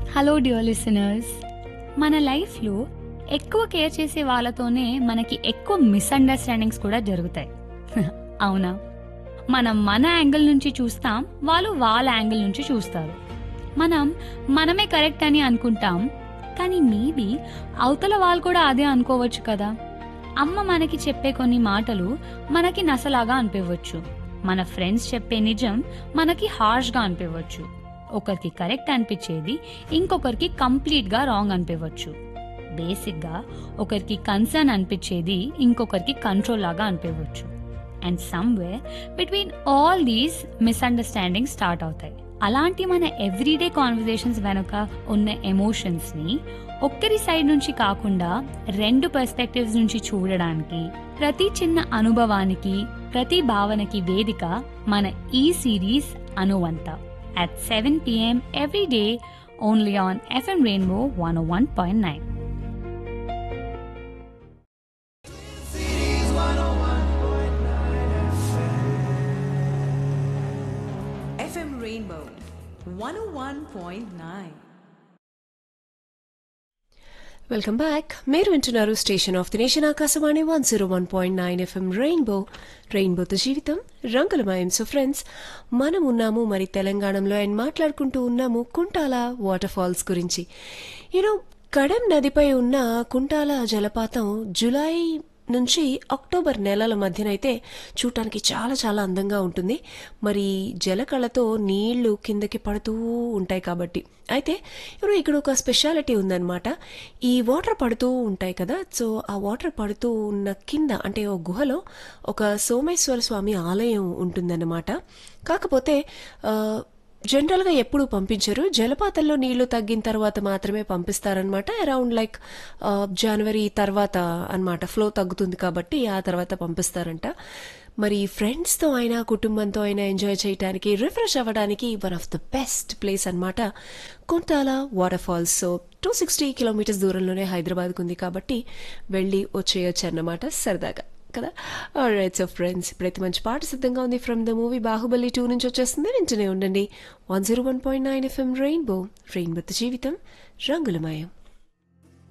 Hello dear listeners మన లైఫ్లో ఎక్కువ కేర్ చేసే వాళ్ళతోనే మనకి ఎక్కువ మిస్అండర్స్టాండింగ్స్ కూడా జరుగుతాయి అవునా మనం మన యాంగిల్ నుంచి చూస్తాం వాళ్ళు వాళ్ళ యాంగిల్ నుంచి చూస్తారు మనం మనమే కరెక్ట్ అని అనుకుంటాం కానీ మేబీ అవతల వాళ్ళు కూడా అదే అనుకోవచ్చు కదా అమ్మ మనకి చెప్పే కొన్ని మాటలు మనకి నసలాగా అనిపించవచ్చు మన ఫ్రెండ్స్ చెప్పే నిజం మనకి హార్ష్గా అనిపించవచ్చు ఒకరికి కరెక్ట్ అనిపించేది ఇంకొకరికి కంప్లీట్గా రాంగ్ అనిపించవచ్చు బేసిక్గా ఒకరికి కన్సర్న్ అనిపించేది ఇంకొకరికి కంట్రోల్ లాగా అనిపించవచ్చు and somewhere between all these misunderstanding start అవుతాయి అలాంటి మన ఎవ్రీడే కాన్వర్జేషన్స్ వెనుక ఉన్న ఎమోషన్స్ని ఒక్కరి సైడ్ నుంచి కాకుండా రెండు పర్స్పెక్టివ్స్ నుంచి చూడడానికి ప్రతి చిన్న అనుభవానికి ప్రతి భావనకి వేదిక మన ఈ సిరీస్ అనువంత at 7 p.m. every day only on FM Rainbow 101.9. FM Rainbow 101.9. Welcome back మీరు వింటున్నారు station of the nation Akashvani one zero one point nine FM Rainbow రెయిన్బోతో జీవితం రంగులమయం సో ఫ్రెండ్స్ మనం ఉన్నాము మరి తెలంగాణలో అండ్ మాట్లాడుకుంటూ ఉన్నాము కుంటాల వాటర్ ఫాల్స్ గురించి యూనో కడెం నదిపై ఉన్న కుంటాల జలపాతం జులై నుంచి అక్టోబర్ నెలల మధ్యనైతే చూడటానికి చాలా చాలా అందంగా ఉంటుంది మరి జలకళతో నీళ్లు కిందకి పడుతూ ఉంటాయి కాబట్టి అయితే ఇప్పుడు ఇక్కడ ఒక స్పెషాలిటీ ఉందన్నమాట ఈ వాటర్ పడుతూ ఉంటాయి కదా సో ఆ వాటర్ పడుతూ ఉన్న కింద అంటే ఓ గుహలో ఒక సోమేశ్వర స్వామి ఆలయం ఉంటుందన్నమాట కాకపోతే ఆ, జనరల్గా ఎప్పుడు పంపించరు జలపాతంలో నీళ్లు తగ్గిన తర్వాత మాత్రమే పంపిస్తారనమాట అరౌండ్ లైక్ జనవరి తర్వాత అన్నమాట ఫ్లో తగ్గుతుంది కాబట్టి ఆ తర్వాత పంపిస్తారంట మరి ఫ్రెండ్స్తో అయినా కుటుంబంతో అయినా ఎంజాయ్ చేయడానికి రిఫ్రెష్ అవ్వడానికి one of the best place అన్నమాట Kuntala waterfalls so two sixty kilometres దూరంలోనే హైదరాబాద్కు ఉంది కాబట్టి వెళ్ళి వచ్చేయచ్చు అన్నమాట సరదాగా కదా రైట్ సో ఫ్రెండ్స్ ఇప్పుడైతే మంచి పాట సిద్ధంగా ఉంది from the movie Baahubali two నుంచి వచ్చేస్తుంది వింటూనే ఉండండి one zero one point nine FM Rainbow Rainbow జీవితం రంగులమయం